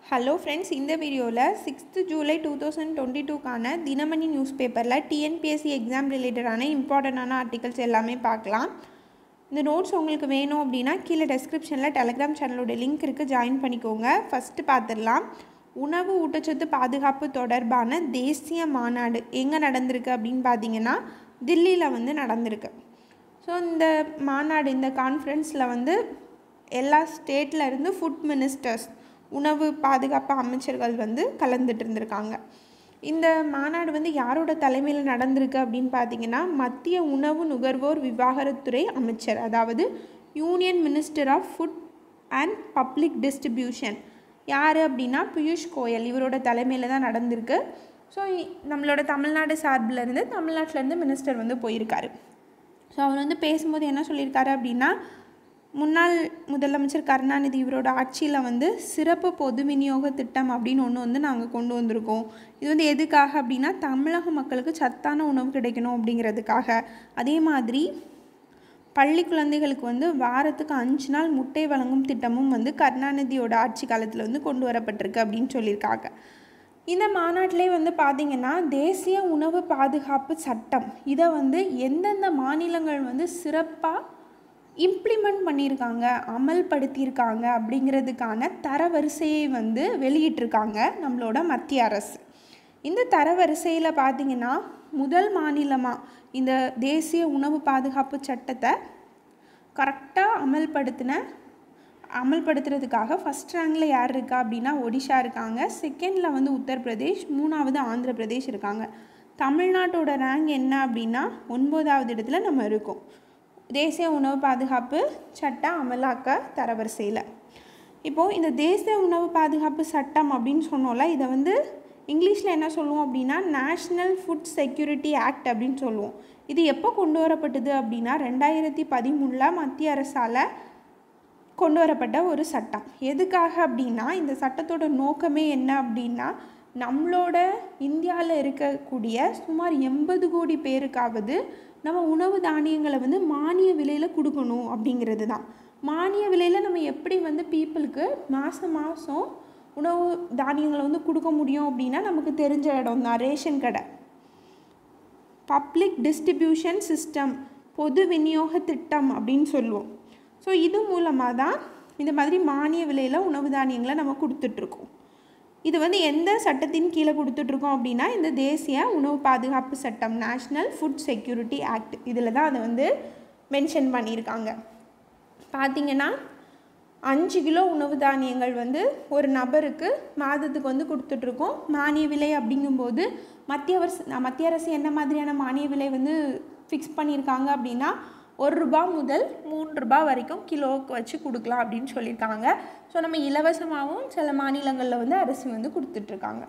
hello friends இந்த வீடியோவில் sixth July two thousand twenty டூக்கான தினமணி நியூஸ் பேப்பரில் டிஎன்பிஎஸ்சி எக்ஸாம் ரிலேட்டடான இம்பார்ட்டண்டான ஆர்டிகல்ஸ் எல்லாமே பார்க்கலாம் இந்த நோட்ஸ் உங்களுக்கு வேணும் அப்படின்னா கீழே டெஸ்கிரிப்ஷனில் டெலிகிராம் சேனலோட லிங்க் இருக்குது ஜாயின் பண்ணிக்கோங்க ஃபஸ்ட்டு பார்த்துடலாம் உணவு ஊட்டச்சத்து பாதுகாப்பு தொடர்பான தேசிய மாநாடு எங்கே நடந்திருக்கு அப்படின்னு பார்த்தீங்கன்னா தில்லியில் வந்து நடந்திருக்கு ஸோ இந்த மாநாடு இந்த கான்ஃபரன்ஸில் வந்து எல்லா ஸ்டேட்டில் இருந்து ஃபுட் மினிஸ்டர்ஸ் உணவு பாதுகாப்பு அமைச்சர்கள் வந்து கலந்துட்டு இருந்திருக்காங்க இந்த மாநாடு வந்து யாரோட தலைமையில் நடந்திருக்கு அப்படின்னு பார்த்தீங்கன்னா மத்திய உணவு நுகர்வோர் விவாகரத்துறை அமைச்சர் அதாவது union minister of food and public distribution யார் அப்படின்னா பியூஷ் கோயல் இவரோட தலைமையில் தான் நடந்திருக்கு ஸோ நம்மளோட தமிழ்நாடு சார்பிலேருந்து தமிழ்நாட்டிலேருந்து மினிஸ்டர் வந்து போயிருக்காரு ஸோ அவர் வந்து பேசும்போது என்ன சொல்லியிருக்காரு அப்படின்னா முன்னாள் முதலமைச்சர் கருணாநிதி இவரோட ஆட்சியில் வந்து சிறப்பு பொது விநியோக திட்டம் அப்படின்னு ஒன்று வந்து நாங்கள் கொண்டு வந்திருக்கோம் இது வந்து எதுக்காக அப்படின்னா தமிழக மக்களுக்கு சத்தான உணவு கிடைக்கணும் அப்படிங்கிறதுக்காக அதே மாதிரி பள்ளி குழந்தைகளுக்கு வந்து வாரத்துக்கு அஞ்சு நாள் முட்டை வழங்கும் திட்டமும் வந்து கருணாநிதியோட ஆட்சி காலத்தில் வந்து கொண்டு வரப்பட்டிருக்கு அப்படின்னு சொல்லியிருக்காங்க இந்த மாநாட்டிலே வந்து பார்த்திங்கன்னா தேசிய உணவு பாதுகாப்பு சட்டம் இதை வந்து எந்தெந்த மாநிலங்கள் வந்து சிறப்பாக இம்ப்ளிமெண்ட் பண்ணியிருக்காங்க அமல்படுத்தியிருக்காங்க அப்படிங்கிறதுக்கான தரவரிசையை வந்து வெளியிட்டிருக்காங்க நம்மளோட மத்திய அரசு இந்த தரவரிசையில் பார்த்திங்கன்னா முதல் மாநிலமாக இந்த தேசிய உணவு பாதுகாப்பு சட்டத்தை கரெக்டாக அமல்படுத்தின அமல்படுத்துறதுக்காக ஃபஸ்ட் ரேங்கில் யார் இருக்கா அப்படின்னா ஒடிஷா இருக்காங்க செகண்டில் வந்து உத்தரப்பிரதேஷ் மூணாவது ஆந்திர பிரதேஷ் இருக்காங்க தமிழ்நாட்டோட ரேங்க் என்ன அப்படின்னா ஒன்பதாவது இடத்துல நம்ம இருக்கோம் தேசிய உணவு பாதுகாப்பு சட்ட அமலாக்க தரவரிசையில் இப்போது இந்த தேசிய உணவு பாதுகாப்பு சட்டம் அப்படின்னு சொன்னோம்ல இதை வந்து இங்கிலீஷில் என்ன சொல்லுவோம் அப்படின்னா நேஷ்னல் ஃபுட் செக்யூரிட்டி ஆக்ட் அப்படின்னு சொல்லுவோம் இது எப்போ கொண்டு வரப்பட்டது அப்படின்னா ரெண்டாயிரத்தி பதிமூணில் மத்திய அரசால் கொண்டு வரப்பட்ட ஒரு சட்டம் எதுக்காக அப்படின்னா இந்த சட்டத்தோட நோக்கமே என்ன அப்படின்னா நம்மளோட இந்தியாவில் இருக்கக்கூடிய சுமார் எண்பது கோடி பேருக்காவது நம்ம உணவு தானியங்களை வந்து மானிய விலையில் கொடுக்கணும் அப்படிங்கிறது தான் மானிய விலையில் நம்ம எப்படி வந்து பீப்புளுக்கு மாதம் மாதம் உணவு தானியங்களை வந்து கொடுக்க முடியும் அப்படின்னா நமக்கு தெரிஞ்ச இடம் தான் ரேஷன் கடை பப்ளிக் டிஸ்ட்ரிபியூஷன் சிஸ்டம் பொது விநியோக திட்டம் அப்படின்னு சொல்லுவோம் ஸோ இது மூலமாக தான் இந்த மாதிரி மானிய விலையில் உணவு தானியங்களை நம்ம கொடுத்துட்ருக்கோம் இது வந்து எந்த சட்டத்தின் கீழே கொடுத்துட்ருக்கோம் அப்படின்னா இந்த தேசிய உணவு பாதுகாப்பு சட்டம் நேஷ்னல் ஃபுட் செக்யூரிட்டி ஆக்ட் இதில் தான் அதை வந்து மென்ஷன் பண்ணியிருக்காங்க பார்த்திங்கன்னா அஞ்சு கிலோ உணவு தானியங்கள் வந்து ஒரு நபருக்கு மாதத்துக்கு வந்து கொடுத்துட்ருக்கோம் மானிய விலை அப்படிங்கும்போது மத்திய அரசு மத்திய அரசு என்ன மாதிரியான மானிய விலை வந்து ஃபிக்ஸ் பண்ணியிருக்காங்க அப்படின்னா ஒரு ரூபா முதல் மூன்று ரூபா வரைக்கும் கிலோவுக்கு வச்சு கொடுக்கலாம் அப்படின்னு சொல்லியிருக்காங்க ஸோ நம்ம இலவசமாகவும் சில மாநிலங்களில் வந்து அரிசி வந்து கொடுத்துட்ருக்காங்க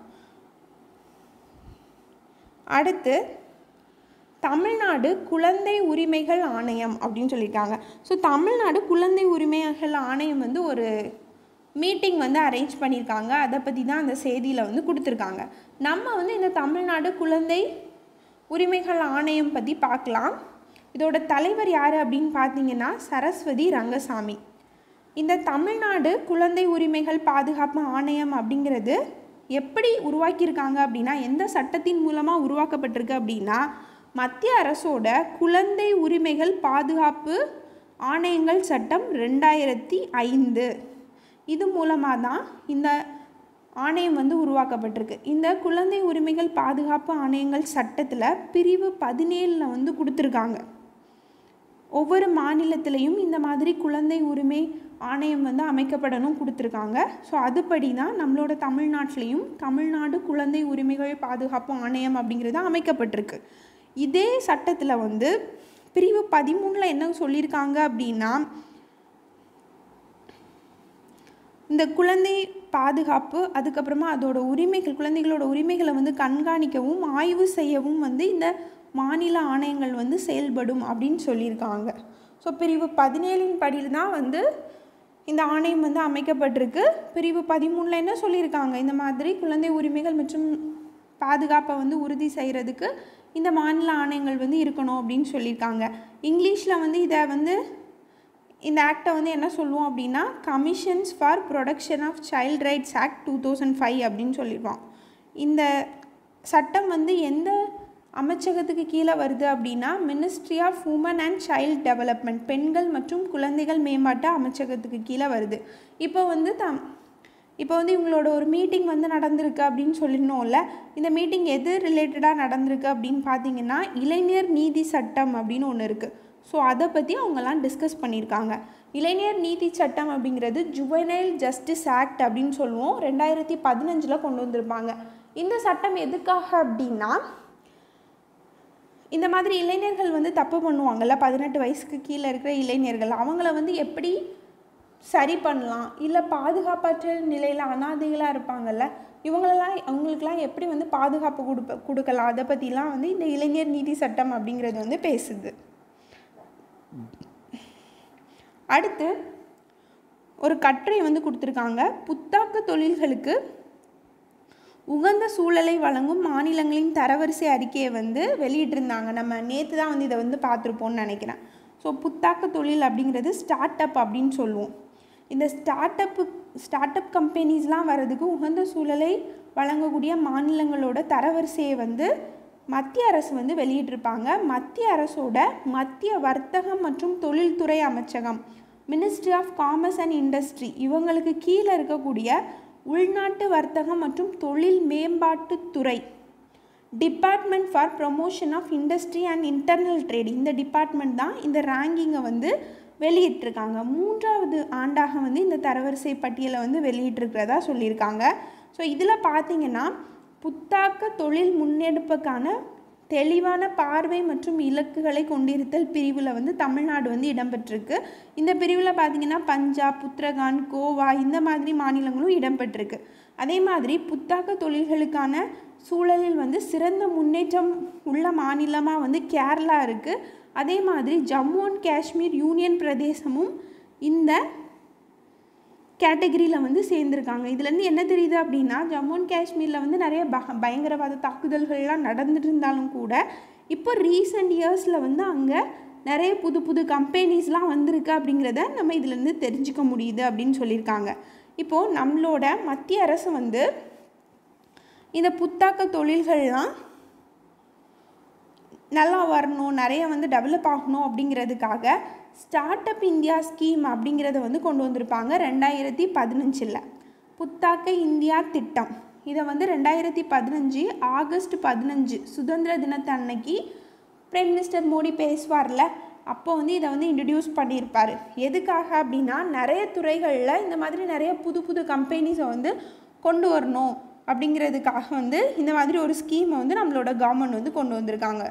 அடுத்து தமிழ்நாடு குழந்தை உரிமைகள் ஆணையம் அப்படின்னு சொல்லியிருக்காங்க ஸோ தமிழ்நாடு குழந்தை உரிமைகள் ஆணையம் வந்து ஒரு மீட்டிங் வந்து அரேஞ்ச் பண்ணியிருக்காங்க அதை பற்றி தான் அந்த செய்தியில் வந்து கொடுத்துருக்காங்க நம்ம வந்து இந்த தமிழ்நாடு குழந்தை உரிமைகள் ஆணையம் பற்றி பார்க்கலாம் இதோட தலைவர் யார் அப்படின்னு பார்த்தீங்கன்னா சரஸ்வதி ரங்கசாமி இந்த தமிழ்நாடு குழந்தை உரிமைகள் பாதுகாப்பு ஆணையம் அப்படிங்கிறது எப்படி உருவாக்கியிருக்காங்க அப்படின்னா எந்த சட்டத்தின் மூலமாக உருவாக்கப்பட்டிருக்கு அப்படின்னா மத்திய அரசோட குழந்தை உரிமைகள் பாதுகாப்பு ஆணையங்கள் சட்டம் ரெண்டாயிரத்தி ஐந்து இது மூலமாக தான் இந்த ஆணையம் வந்து உருவாக்கப்பட்டிருக்கு இந்த குழந்தை உரிமைகள் பாதுகாப்பு ஆணையங்கள் சட்டத்தில் பிரிவு பதினேழில் வந்து கொடுத்துருக்காங்க ஒவ்வொரு மாநிலத்திலையும் இந்த மாதிரி குழந்தை உரிமை ஆணையம் வந்து அமைக்கப்படணும் கொடுத்துருக்காங்க ஸோ அதுபடி தான் நம்மளோட தமிழ்நாட்டிலையும் தமிழ்நாடு குழந்தை உரிமைகள் பாதுகாப்பு ஆணையம் அப்படிங்கிறது அமைக்கப்பட்டிருக்கு இதே சட்டத்தில் வந்து பிரிவு பதிமூணில் என்ன சொல்லியிருக்காங்க அப்படின்னா இந்த குழந்தை பாதுகாப்பு அதுக்கப்புறமா அதோட உரிமைகள் குழந்தைகளோட உரிமைகளை வந்து கண்காணிக்கவும் ஆய்வு செய்யவும் வந்து இந்த மாநில ஆணையங்கள் வந்து செயல்படும் அப்படின்னு சொல்லியிருக்காங்க ஸோ பிரிவு பதினேழின் படியில் தான் வந்து இந்த ஆணையம் வந்து அமைக்கப்பட்டிருக்கு பிரிவு பதிமூணில் என்ன சொல்லியிருக்காங்க இந்த மாதிரி குழந்தை உரிமைகள் மற்றும் பாதுகாப்பை வந்து உறுதி செய்கிறதுக்கு இந்த மாநில ஆணையங்கள் வந்து இருக்கணும் அப்படின்னு சொல்லியிருக்காங்க இங்கிலீஷில் வந்து இதை வந்து இந்த ஆக்டை வந்து என்ன சொல்லுவோம் அப்படின்னா commissions for production of child rights act two thousand five அப்படின்னு சொல்லிடுவோம் இந்த சட்டம் வந்து எந்த அமைச்சகத்துக்கு கீழே வருது அப்படின்னா ministry of women and child development பெண்கள் மற்றும் குழந்தைகள் மேம்பாட்டு அமைச்சகத்துக்கு கீழே வருது இப்போ வந்து தம் இப்போ வந்து இவங்களோட ஒரு மீட்டிங் வந்து நடந்திருக்கு அப்படின்னு சொல்லிடணும்ல இந்த மீட்டிங் எது ரிலேட்டடாக நடந்திருக்கு அப்படின்னு பார்த்தீங்கன்னா இளைஞர் நீதி சட்டம் அப்படின்னு ஒன்று இருக்குது ஸோ அதை பற்றி அவங்கெல்லாம் டிஸ்கஸ் பண்ணியிருக்காங்க இளைஞர் நீதி சட்டம் அப்படிங்கிறது ஜுவனைல் ஜஸ்டிஸ் ஆக்ட் அப்படின்னு சொல்லுவோம் ரெண்டாயிரத்தி பதினஞ்சில் கொண்டு வந்திருப்பாங்க இந்த சட்டம் எதுக்காக அப்படின்னா இந்த மாதிரி இளைஞர்கள் வந்து தப்பு பண்ணுவாங்கல்ல பதினெட்டு வயசுக்கு கீழே இருக்கிற இளைஞர்கள் அவங்கள வந்து எப்படி சரி பண்ணலாம் இல்லை பாதுகாப்பற்ற நிலையில் அனாதைகளாக இருப்பாங்கல்ல இவங்களெல்லாம் அவங்களுக்கெல்லாம் எப்படி வந்து பாதுகாப்பு கொடுப்ப கொடுக்கலாம் அதை பற்றிலாம் வந்து இந்த இளைஞர் நீதி சட்டம் அப்படிங்கிறது வந்து பேசுது அடுத்து ஒரு கட்டுரை வந்து கொடுத்துருக்காங்க புத்தாக்க தொழில்களுக்கு உகந்த சூழலை வழங்கும் மாநிலங்களின் தரவரிசை அறிக்கையை வந்து வெளியிட்டிருந்தாங்க நம்ம நேற்று தான் வந்து இதை வந்து பார்த்துருப்போம்னு நினைக்கிறேன் ஸோ புத்தாக்க தொழில் அப்படிங்கிறது ஸ்டார்ட் அப் அப்படின்னு சொல்லுவோம் இந்த ஸ்டார்ட் அப்பு ஸ்டார்ட் அப் கம்பெனிஸ்லாம் வர்றதுக்கு உகந்த சூழலை வழங்கக்கூடிய மாநிலங்களோட தரவரிசையை வந்து மத்திய அரசு வந்து வெளியிட்டிருப்பாங்க மத்திய அரசோட மத்திய வர்த்தகம் மற்றும் தொழில்துறை அமைச்சகம் ministry of commerce and industry இவங்களுக்கு கீழே இருக்கக்கூடிய உள்நாட்டு வர்த்தகம் மற்றும் தொழில் மேம்பாட்டுத்துறை department for promotion of industry and internal trade இந்த டிபார்ட்மெண்ட் தான் இந்த ரேங்கிங்கை வந்து வெளியிட்டிருக்காங்க மூன்றாவது ஆண்டாக வந்து இந்த தரவரிசை பட்டியலை வந்து வெளியிட்டிருக்கிறதா சொல்லியிருக்காங்க ஸோ இதில் பார்த்தீங்கன்னா புத்தாக்க தொழில் முன்னெடுப்புக்கான தெளிவான பார்வை மற்றும் இலக்குகளை கொண்டிருத்தல் பிரிவில் வந்து தமிழ்நாடு வந்து இடம்பெற்றிருக்கு இந்த பிரிவில் பார்த்தீங்கன்னா பஞ்சாப் உத்தரகாண்ட் கோவா இந்த மாதிரி மாநிலங்களும் இடம்பெற்றிருக்கு அதே மாதிரி புத்தாக்க தொழில்களுக்கான சூழலில் வந்து சிறந்த முன்னேற்றம் உள்ள மாநிலமாக வந்து கேரளா இருக்குது அதே மாதிரி ஜம்மு அண்ட் காஷ்மீர் யூனியன் பிரதேசமும் இந்த கேட்டகரியில் வந்து சேர்ந்துருக்காங்க இதுலேருந்து என்ன தெரியுது அப்படின்னா ஜம்மு அண்ட் காஷ்மீரில் வந்து நிறைய ப பயங்கரவாத தாக்குதல்கள்லாம் நடந்துட்டு இருந்தாலும் கூட இப்போ ரீசெண்ட் இயர்ஸில் வந்து அங்கே நிறைய புது புது கம்பெனிஸ்லாம் வந்திருக்கு அப்படிங்கிறத நம்ம இதுலேருந்து தெரிஞ்சுக்க முடியுது அப்படின்னு சொல்லியிருக்காங்க இப்போது நம்மளோட மத்திய அரசு வந்து இந்த புத்தாக்க தொழில்கள்லாம் நல்லா வரணும் நிறைய வந்து டெவலப் ஆகணும் அப்படிங்கிறதுக்காக ஸ்டார்ட் அப் இந்தியா ஸ்கீம் அப்படிங்கிறத வந்து கொண்டு வந்திருப்பாங்க ரெண்டாயிரத்தி பதினஞ்சில் புத்தாக்க இந்தியா திட்டம் இதை வந்து ரெண்டாயிரத்தி பதினஞ்சு ஆகஸ்ட் பதினஞ்சு சுதந்திர தினத்து அன்னைக்கு பிரைம் மினிஸ்டர் மோடி பேசுவார்ல அப்போ வந்து இதை வந்து இன்ட்ரடியூஸ் பண்ணியிருப்பார் எதுக்காக அப்படின்னா நிறைய துறைகளில் இந்த மாதிரி நிறைய புது புது கம்பெனிஸை வந்து கொண்டு வரணும் அப்படிங்கிறதுக்காக வந்து இந்த மாதிரி ஒரு ஸ்கீமை வந்து நம்மளோட கவர்மெண்ட் வந்து கொண்டு வந்திருக்காங்க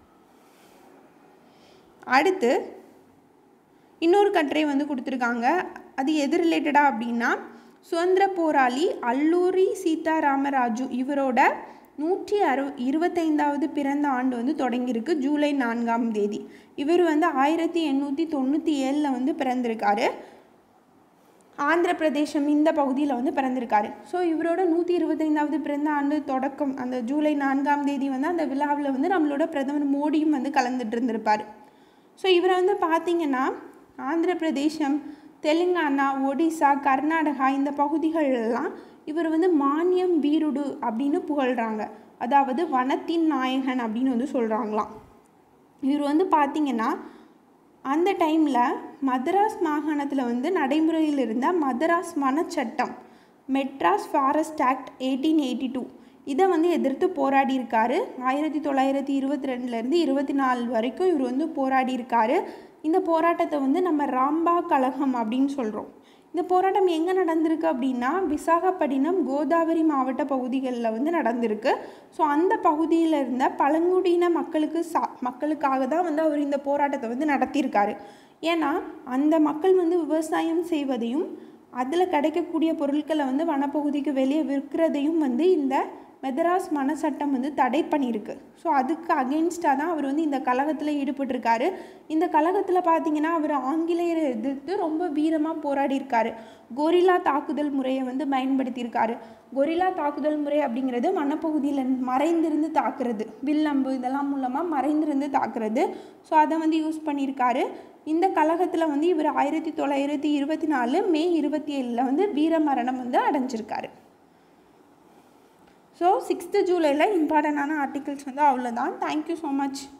அடுத்து இன்னொரு கட்டுரை வந்து கொடுத்துருக்காங்க அது எது ரிலேட்டடாக அப்படின்னா சுதந்திர போராளி அல்லூரி சீதாராமராஜு இவரோட நூற்றி அறு இருபத்தைந்தாவது பிறந்த ஆண்டு வந்து தொடங்கியிருக்கு ஜூலை நான்காம் தேதி இவர் வந்து ஆயிரத்தி எண்ணூற்றி தொண்ணூற்றி ஏழில் வந்து பிறந்திருக்காரு ஆந்திர பிரதேசம் இந்த பகுதியில் வந்து பிறந்திருக்காரு ஸோ இவரோட நூற்றி இருபத்தைந்தாவது பிறந்த ஆண்டு தொடக்கம் அந்த ஜூலை நான்காம் தேதி வந்து அந்த விழாவில் வந்து நம்மளோட பிரதமர் மோடியும் வந்து கலந்துட்டு இருந்திருப்பார் ஸோ இவரை வந்து பார்த்திங்கன்னா ஆந்திர பிரதேசம் தெலுங்கானா ஒடிசா கர்நாடகா இந்த பகுதிகளெல்லாம் இவர் வந்து மானியம் வீருடு அப்படின்னு புகழ்கிறாங்க அதாவது வனத்தின் நாயகன் அப்படின்னு வந்து சொல்கிறாங்களாம் இவர் வந்து பார்த்திங்கன்னா அந்த டைமில் மதராஸ் மாகாணத்தில் வந்து நடைமுறையில் இருந்த மதராஸ் வனச்சட்டம் Madras forest act eighteen eighty two இதை வந்து எதிர்த்து போராடி இருக்காரு ஆயிரத்தி தொள்ளாயிரத்தி இருபத்தி ரெண்டுலேருந்து இருபத்தி நாலு வரைக்கும் இவர் வந்து போராடி இருக்காரு இந்த போராட்டத்தை வந்து நம்ம ராம்பா கழகம் அப்படின்னு சொல்கிறோம் இந்த போராட்டம் எங்கே நடந்திருக்கு அப்படின்னா விசாகப்பட்டினம் கோதாவரி மாவட்ட பகுதிகளில் வந்து நடந்திருக்கு ஸோ அந்த பகுதியில் இருந்த பழங்குடியின மக்களுக்கு சா மக்களுக்காக தான் வந்து அவர் இந்த போராட்டத்தை வந்து நடத்தியிருக்காரு ஏன்னா அந்த மக்கள் வந்து விவசாயம் செய்வதையும் அதில் கிடைக்கக்கூடிய பொருட்களை வந்து வனப்பகுதிக்கு வெளியே விற்கிறதையும் வந்து இந்த மெதராஸ் மன சட்டம் வந்து தடை பண்ணியிருக்கு ஸோ அதுக்கு அகெயின்ஸ்டாக தான் அவர் வந்து இந்த கழகத்தில் ஈடுபட்டிருக்காரு இந்த கழகத்தில் பார்த்தீங்கன்னா அவர் ஆங்கிலேயரை எதிர்த்து ரொம்ப வீரமாக போராடி இருக்காரு கொரில்லா தாக்குதல் முறையை வந்து பயன்படுத்தியிருக்காரு கொரில்லா தாக்குதல் முறை அப்படிங்கிறது வனப்பகுதியில் மறைந்திருந்து தாக்குறது வில்லம்பு இதெல்லாம் மூலமாக மறைந்திருந்து தாக்குறது ஸோ அதை வந்து யூஸ் பண்ணியிருக்காரு இந்த கழகத்தில் வந்து இவர் ஆயிரத்தி தொள்ளாயிரத்தி இருபத்தி நாலு மே இருபத்தி ஏழில் வந்து வீரமரணம் வந்து அடைஞ்சிருக்காரு ஸோ சிக்ஸ்த்து ஜூலையில் இம்பார்ட்டண்டான ஆர்டிகல்ஸ் வந்து அவ்வளோதான் தேங்க்யூ ஸோ மச்